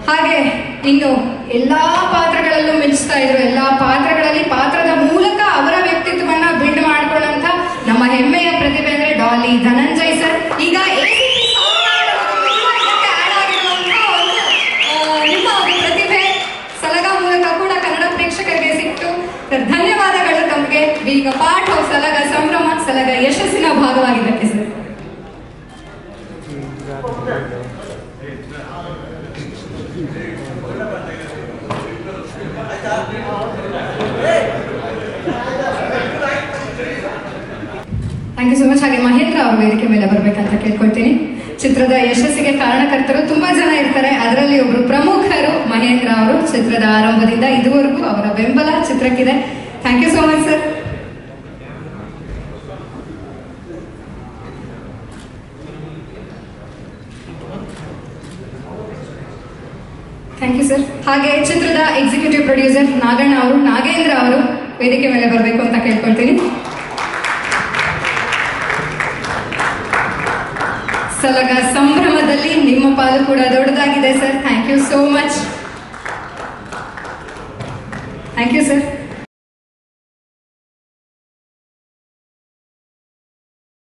ಹಾಗೆ ಇನ್ನು ಎಲ್ಲಾ ಪಾತ್ರಗಳಲ್ಲೂ ಮಿಂಚ್ತಾ ಇದ್ರು ಎಲ್ಲಾ ಪಾತ್ರಗಳಲ್ಲಿ ಪಾತ್ರದ ಮೂಲಕ ಅವರ ವ್ಯಕ್ತಿತ್ವವನ್ನ ಬಿಲ್ಡ್ ಮಾಡ್ಕೊಳ್ಳಂತ ನಮ್ಮ ಹೆಮ್ಮೆಯ ಪ್ರತಿಭೆ ಅಂದ್ರೆ ಡಾಲಿ ಧನಂಜಯ್ ಸರ್ ಈಗ ACP ಇದಕ್ಕೆ add ಆಗಿರುವಂತ ಒಂದು, ಆ, ನಿಮ್ಮ ಒಂದು ಪ್ರತಿಭೆ ಸಲಗ ಮೂಲಕ ಕೂಡ ಕನ್ನಡ ಪ್ರೇಕ್ಷಕರಿಗೆ ಸಿಕ್ತು ಸರ್ ಧನ್ಯವಾದಗಳು ತಮಗೆ ಈಗ ಪಾಠ ಸಲಗ ಸಂಭ್ರಮ ಸಲಗ ಯಶಸ್ಸಿನ ಭಾಗವಾಗಿದ್ದಕ್ಕೆ sir thank you so much ಹಾಗೆ ಮಹೇಂದ್ರ ಅವರು ವೇದಿಕೆ ಮೇಲೆ ಬರ್ಬೇಕಂತ ಕೇಳ್ಕೊಳ್ತೀನಿ ಚಿತ್ರದ ಯಶಸ್ಸಿಗೆ ಕಾರಣಕರ್ತರು ತುಂಬಾ ಜನ ಇರ್ತಾರೆ ಅದರಲ್ಲಿ ಒಬ್ರು ಪ್ರಮುಖರು ಮಹೇಂದ್ರ ಅವರು ಚಿತ್ರದ ಆರಂಭದಿಂದ ಇದುವರೆಗೂ ಅವರ ಬೆಂಬಲ ಚಿತ್ರಕ್ಕಿದೆ thank you so much sir thank you sir ಹಾಗೆ ಚಿತ್ರದ ಎಕ್ಸಿಕ್ಯೂಟಿವ್ ಪ್ರೊಡ್ಯೂಸರ್ ನಾಗಣ್ಣ ಅವರು ನಾಗೇಂದ್ರ ಅವರು ವೇದಿಕೆ ಮೇಲೆ ಬರಬೇಕು ಅಂತ ಕೇಳ್ಕೊಳ್ತೀನಿ ಸಲಗ ಸಂಭ್ರಮದಲ್ಲಿ ನಿಮ್ಮ ಪಾಲು ಕೂಡ ದೊಡ್ಡದಾಗಿದೆ sir thank you so much thank you sir